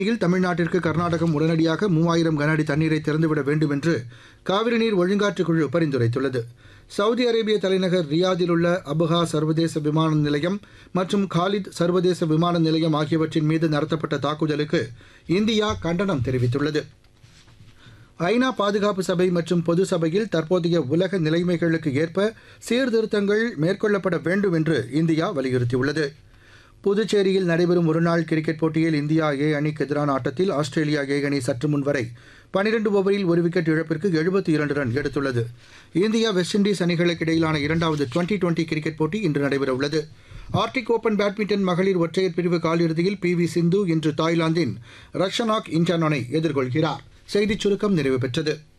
இல் தமிழ்நாட்டிற்கு கர்நாடகம் உடனடியாக மூவாயிரம் கனஅடி தண்ணீரை திறந்துவிட வேண்டும் என்று காவிரி நீர் ஒழுங்காற்றுக் குழு பரிந்துரைத்துள்ளது சவுதி அரேபிய தலைநகர் ரியாதில் உள்ள அபுஹா சர்வதேச விமான நிலையம் மற்றும் காலித் சர்வதேச விமான நிலையம் ஆகியவற்றின் மீது நடத்தப்பட்ட தாக்குதலுக்கு இந்தியா கண்டனம் தெரிவித்துள்ளது ஐநா பாதுகாப்பு சபை மற்றும் பொது சபையில் தற்போதைய உலக நிலைமைகளுக்கு ஏற்ப சீர்திருத்தங்கள் மேற்கொள்ளப்பட வேண்டும் என்று இந்தியா வலியுறுத்தியுள்ளது புதுச்சேரியில் நடைபெறும் ஒருநாள் கிரிக்கெட் போட்டியில் இந்தியா ஏ அணிக்கு எதிரான ஆட்டத்தில் ஆஸ்திரேலியா ஏ அணி சற்று முன் வரை பனிரெண்டு ஓவரில் ஒரு விக்கெட் இழப்பிற்கு எழுபத்தி இரண்டு ரன் எடுத்துள்ளது இந்தியா வெஸ்ட் இண்டீஸ் அணிகளுக்கு இடையிலான இரண்டாவது டுவெண்டி டுவெண்டி கிரிக்கெட் போட்டி இன்று நடைபெறவுள்ளது ஆர்டிக் ஓபன் பேட்மிண்டன் மகளிர் ஒற்றையர் பிரிவு காலிறுதியில் பி வி சிந்து இன்று தாய்லாந்தின் ரக்ஷனாக் இன்டானோனை எதிர்கொள்கிறார் செய்திச் சுருக்கம் நிறைவு பெற்றது